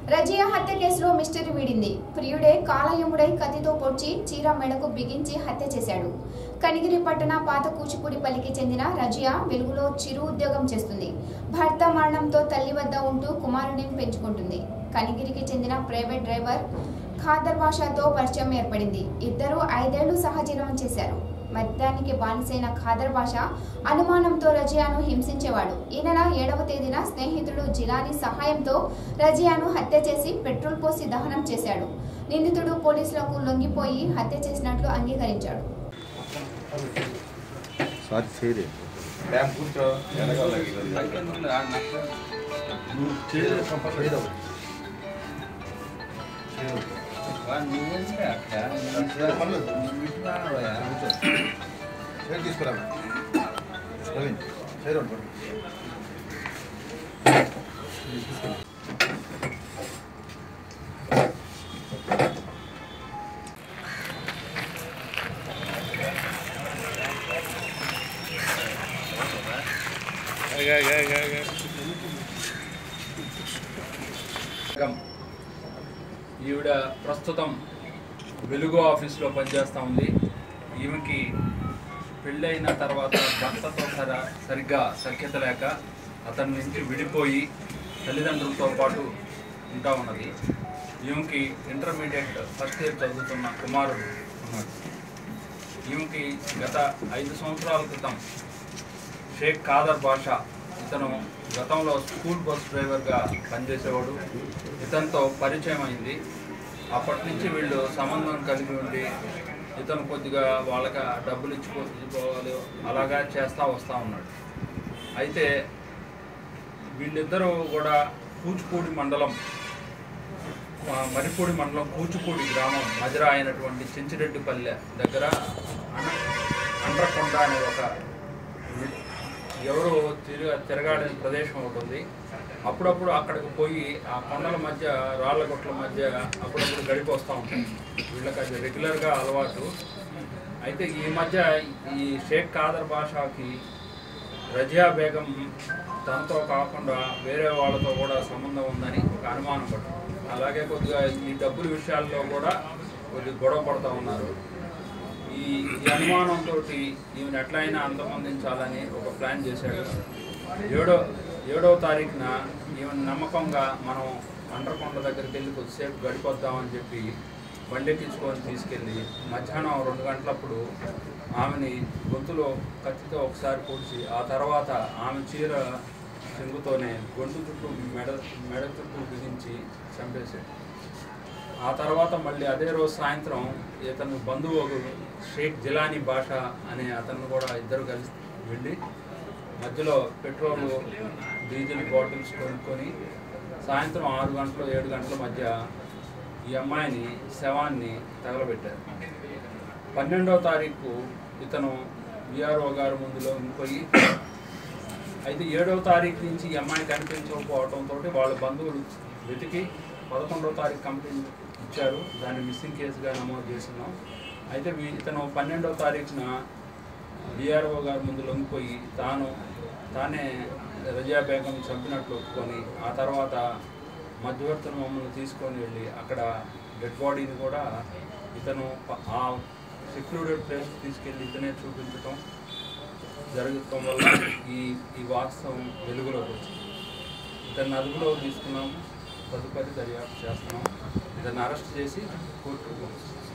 రజియా హత్య కేసులో మిస్టరీ వీడింది ప్రియుడే కాలయముడై కత్తితో పొడిచి చీర మెడకు బిగించి హత్య చేశాడు కనిగిరి పట్టణ పాత కూచిపూడిపల్లికి చెందిన రజియా వెలుగులో చిరు ఉద్యోగం చేస్తుంది భర్త మరణంతో తల్లి వద్ద ఉంటూ కుమారుడిని పెంచుకుంటుంది కనిగిరికి చెందిన ప్రైవేట్ డ్రైవర్ ఖాదర్ భాషతో పరిచయం ఏర్పడింది ఇద్దరు ఐదేళ్లు సహజీవనం చేశారు మద్యానికి బానిసైన ఖాదర్ భాష అనుమానంతో రజియాను హింసించేవాడు ఈ నెల ఏడవ తేదీన స్నేహితుడు జిలానీ సహాయంతో రజియాను హత్య చేసి పెట్రోల్ పోసి దహనం చేశాడు నిందితుడు పోలీసులకు లొంగిపోయి హత్య చేసినట్లు అంగీకరించాడు సారీ చేయలే డ్యామ్ కూర్చో వెనకాలకి చైర్ తీసుకురా ప్రవీణ్ చైర్ ఒకటి పట్టు. గం. ఈవిడ ప్రస్తుతం వెలుగు ఆఫీస్లో పనిచేస్తూ ఉంది ఈమెకి పెళ్ళైన తర్వాత భర్తతో సర సరిగ్గా సఖ్యత లేక అతని నుంచి విడిపోయి తల్లిదండ్రులతో పాటు ఉంటా ఉన్నది ఈమెకి ఇంటర్మీడియట్ ఫస్ట్ ఇయర్ చదువుతున్న కుమారుడు ఉన్నాడు ఈమెకి గత ఐదు సంవత్సరాల క్రితం షేక్ ఖాదర్ బాషా ఇతను గతంలో స్కూల్ బస్ డ్రైవర్గా పనిచేసేవాడు ఇతనితో పరిచయం అయింది అప్పటి నుంచి వీళ్ళు సంబంధం కలిగి ఉండి ఇతను కొద్దిగా వాళ్ళకి ఆ డబ్బులు ఇచ్చుకో ఇచ్చుకోవాలి అలాగా చేస్తూ వస్తూ ఉన్నాడు అయితే వీళ్ళిద్దరూ కూడా కూచిపూడి మండలం ఆ, మరిపూడి మండలం కూచిపూడి గ్రామం మజరా అయినటువంటి చెంచిరెడ్డిపల్లె దగ్గర అన- అండ్రకొండ అనే ఒక ఎవరు తిరగ తిరగాడని ప్రదేశం ఒకటి ఉంది అప్పుడప్పుడు అక్కడికి పోయి ఆ కొండల మధ్య రాళ్ళ గుట్ల మధ్య అప్పుడప్పుడు గడిపి వస్తూ ఉంటాయి వీళ్ళకి అది రెగ్యులర్గా అలవాటు అయితే ఈ మధ్య ఈ షేక్ కాదర్ బాషాకి రజియా బేగం తనతో కాకుండా వేరే వాళ్ళతో కూడా సంబంధం ఉందని ఒక అనుమానం పడ్డాం అలాగే కొద్దిగా ఈ డబ్బుల విషయాల్లో కూడా కొద్దిగా గొడవ పడుతూ ఉన్నారు ఈ ఈ అనుమానంతో ఈమెను ఎట్లయినా అంతమొందించాలని ఒక ప్లాన్ చేశాడు ఏడో ఏడవ తారీఖున ఈమెను నమ్మకంగా మనం అండర్కొండ దగ్గరికి వెళ్ళి కొద్దిసేపు గడిపొద్దామని చెప్పి బండెక్కించుకొని తీసుకెళ్ళి మధ్యాహ్నం రెండు గంటలప్పుడు ఆమెని గొంతులో కత్తితో ఒకసారి పొడిచి ఆ తర్వాత ఆమె చీర చెంగుతోనే గొంతు చుట్టూ మెడ మెడ చుట్టూ బిగించి చంపేశాడు ఆ తర్వాత మళ్ళీ అదే రోజు సాయంత్రం ఇతను బంధువు షేక్ జిలానీ భాష అనే అతను కూడా ఇద్దరు కలిసి వెళ్ళి మధ్యలో పెట్రోల్ డీజిల్ బాటిల్స్ కొనుక్కొని సాయంత్రం ఆరు గంటలు ఏడు గంటల మధ్య ఈ అమ్మాయిని శవాన్ని తగలబెట్టారు పన్నెండవ తారీఖు ఇతను విఆర్ఓ గారి ముందులో ఉండిపోయి అయితే ఏడవ తారీఖు నుంచి ఈ అమ్మాయి కనిపించకపోవడంతో వాళ్ళ బంధువులు వెతికి పదకొండవ తారీఖు కంప్లైంట్ ఇచ్చారు దాన్ని మిస్సింగ్ కేసుగా నమోదు చేస్తున్నాం అయితే వీ- ఇతను పన్నెండవ తారీఖున డిఆర్ఓ గారి ముందు లొంగిపోయి తాను తానే రజియా బేగం చంపినట్లు ఒప్పుకొని ఆ తర్వాత మధ్యవర్తులు మమ్మల్ని తీసుకొని వెళ్ళి అక్కడ డెడ్ బాడీని కూడా ఇతను ప- ఆ సెక్లూడెడ్ ప్లేస్ తీసుకెళ్ళి ఇతనే చూపించటం జరగటం వల్ల ఈ ఈ వాస్తవం వెలుగులోకి వచ్చింది ఇతన్ని అదుపులో తీసుకున్నాము తదుపరి దర్యాప్తు చేస్తున్నాం ఇతన్ని అరెస్ట్ చేసి కోర్టుకు పంపిస్తున్నాం